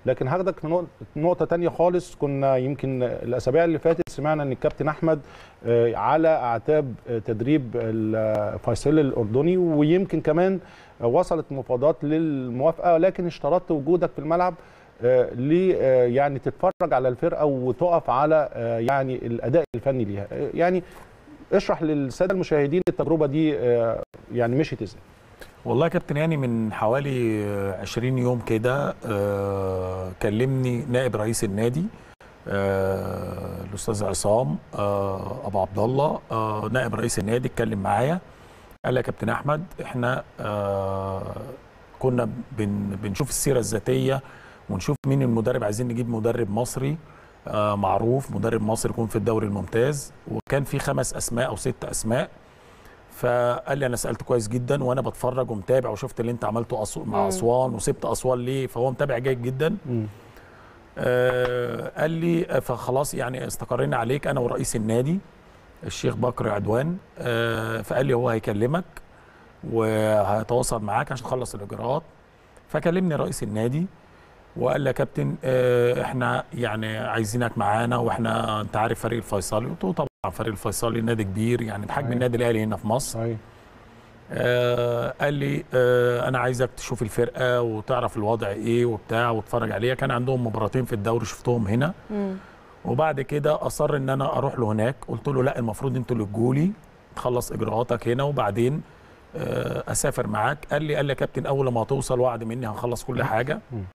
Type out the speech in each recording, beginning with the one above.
لكن هاخدك نقط- نقطه تانية خالص كنا يمكن الاسابيع اللي فاتت سمعنا ان الكابتن احمد آه، على اعتاب آه، تدريب الفيصل الاردني ويمكن كمان آه، وصلت مفاوضات للموافقه لكن اشترطت وجودك في الملعب آه، ل آه، يعني تتفرج على الفرقه وتقف على آه، يعني الاداء الفني ليها آه، يعني اشرح للساده المشاهدين التجربه دي آه، يعني مشيت ازاي والله يا كابتن يعني من حوالي 20 يوم كده آه، كلمني نائب رئيس النادي آه، الاستاذ عصام آه، ابو عبد الله آه، نائب رئيس النادي اتكلم معايا قال لي يا كابتن احمد احنا آه، كنا بن بنشوف السيره الذاتيه ونشوف مين المدرب عايزين نجيب مدرب مصري آه، معروف مدرب مصري يكون في الدوري الممتاز وكان في خمس اسماء او ست اسماء فقال لي انا سالت كويس جدا وانا بتفرج ومتابع وشفت اللي انت عملته أسو- مع مم. اسوان وسبت اسوان ليه فهو متابع جيد جدا آه قال لي آه، فخلاص يعني استقرينا عليك انا ورئيس النادي الشيخ بكر عدوان آه فقال لي هو هيكلمك وهيتواصل معاك عشان تخلص الاجراءات فكلمني رئيس النادي وقال لي يا كابتن آه احنا يعني عايزينك معانا واحنا انت عارف فريق الفيصلي قلت له طبعا فريق الفيصلي نادي كبير يعني بحجم صحيح. النادي الاهلي هنا في مصر صحيح آه قال لي آه انا عايزك تشوف الفرقه وتعرف الوضع ايه وبتاع وتتفرج عليها كان عندهم مباراتين في الدوري شفتهم هنا مم. وبعد كده اصر ان انا اروح له هناك قلت له لا المفروض انتوا اللي تجولي تخلص اجراءاتك هنا وبعدين آه اسافر معاك قال لي قال لي يا كابتن اول ما توصل وعد مني هنخلص كل حاجه مم.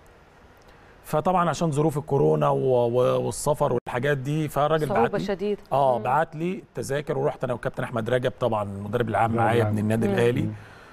فطبعا عشان ظروف الكورونا و- و- والسفر والحاجات دي فالراجل بعت صعوبة لي شديدة اه مم. بعت لي التذاكر ورحت انا والكابتن احمد رجب طبعا المدرب العام المدرب معايا العام. ابن النادي مم. الاهلي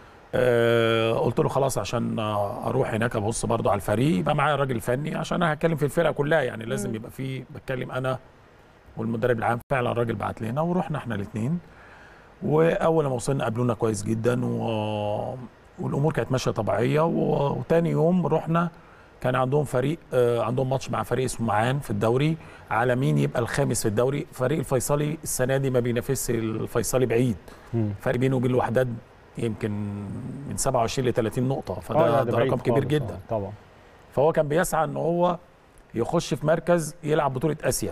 آه قلت له خلاص عشان آه، اروح هناك ابص برضو على الفريق يبقى معايا الراجل الفني عشان انا هتكلم في الفرقه كلها يعني لازم مم. يبقى في بتكلم انا والمدرب العام فعلا الراجل بعت لنا ورحنا احنا الاثنين واول ما وصلنا قابلونا كويس جدا و... والامور كانت ماشيه طبيعيه و... وتاني يوم رحنا كان عندهم فريق آه، عندهم ماتش مع فريق اسمه معان في الدوري على مين يبقى الخامس في الدوري فريق الفيصلي السنه دي ما بينافسش الفيصلي بعيد مم. فرق بينه وبين الوحدات يمكن من 27 ل 30 نقطه آه، فده لا، ده بعيد رقم كبير خالص، جدا آه، طبعا فهو كان بيسعى ان هو يخش في مركز يلعب بطوله اسيا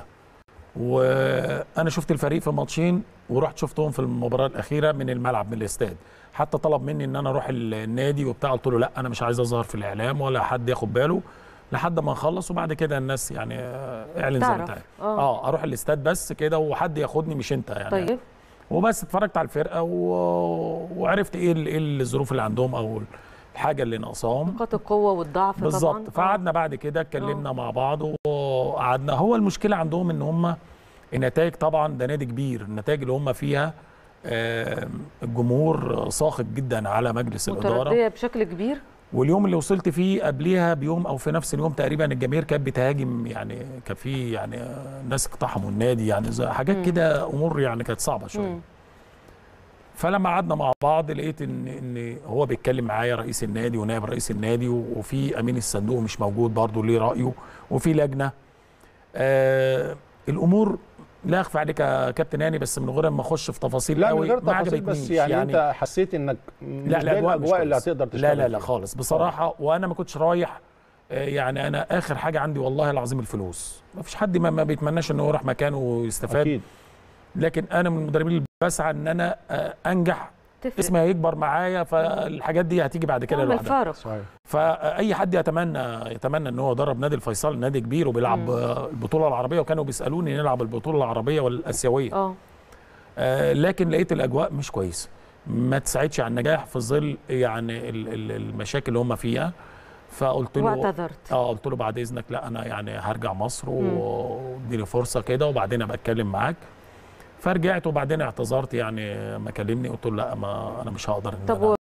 وانا شفت الفريق في ماتشين ورحت شفتهم في المباراه الاخيره من الملعب من الاستاد حتى طلب مني ان انا اروح ال- النادي وبتاع قلت له لا انا مش عايز اظهر في الاعلام ولا حد ياخد باله لحد ما نخلص وبعد كده الناس يعني آه، اعلن زي ما انت تعرف عارف. اه اه اروح الاستاد بس كده وحد ياخدني مش انت يعني طيب وبس اتفرجت على الفرقه و... وعرفت ايه ال- ايه الظروف اللي عندهم او الحاجه اللي ناقصاهم نقاط القوة والضعف طبعا بالظبط آه. فقعدنا بعد كده اتكلمنا مع بعض وقعدنا هو المشكله عندهم ان هم النتائج طبعا ده نادي كبير النتائج اللي هم فيها آم، الجمهور ساخط جدا على مجلس الاداره متردية بشكل كبير واليوم اللي وصلت فيه قبليها بيوم او في نفس اليوم تقريبا الجماهير كانت بتهاجم يعني كان في يعني آه، ناس اقتحموا النادي يعني زي حاجات مم. كده امور يعني كانت صعبه شويه مم. فلما قعدنا مع بعض لقيت ان ان هو بيتكلم معايا رئيس النادي ونائب رئيس النادي و- وفي امين الصندوق مش موجود برضه ليه رايه وفي لجنه آه الامور لا اخفى عليك يا كابتن هاني بس من غير ما اخش في تفاصيل لا من قوي غير ما تفاصيل بس عجبتنيش. يعني, يعني انت حسيت انك مش لا ده الاجواء مش الاجواء اللي كويسة. هتقدر تشتغل لا لا لا فيها. خالص بصراحه وانا ما كنتش رايح آه، يعني انا اخر حاجه عندي والله العظيم الفلوس ما فيش حد ما, ما بيتمناش انه يروح مكانه ويستفاد اكيد لكن انا من المدربين اللي بسعى ان انا آه، انجح تفرق اسمي هيكبر معايا فالحاجات دي هتيجي بعد كده تعمل لوحدها فارق صحيح فاي حد يتمنى يتمنى ان هو يدرب نادي الفيصل نادي كبير وبيلعب مم. آه، البطوله العربيه وكانوا بيسالوني نلعب البطوله العربيه والاسيويه اه آه لكن لقيت الاجواء مش كويسه ما تساعدش على النجاح في ظل يعني ال- ال- المشاكل اللي هم فيها فقلت له واعتذرت اه قلت له بعد اذنك لا انا يعني هرجع مصر مم. واديني فرصه كده وبعدين ابقى اتكلم معاك فرجعت وبعدين اعتذرت يعني ما كلمني قلت له لا ما انا مش هقدر ان طب أنا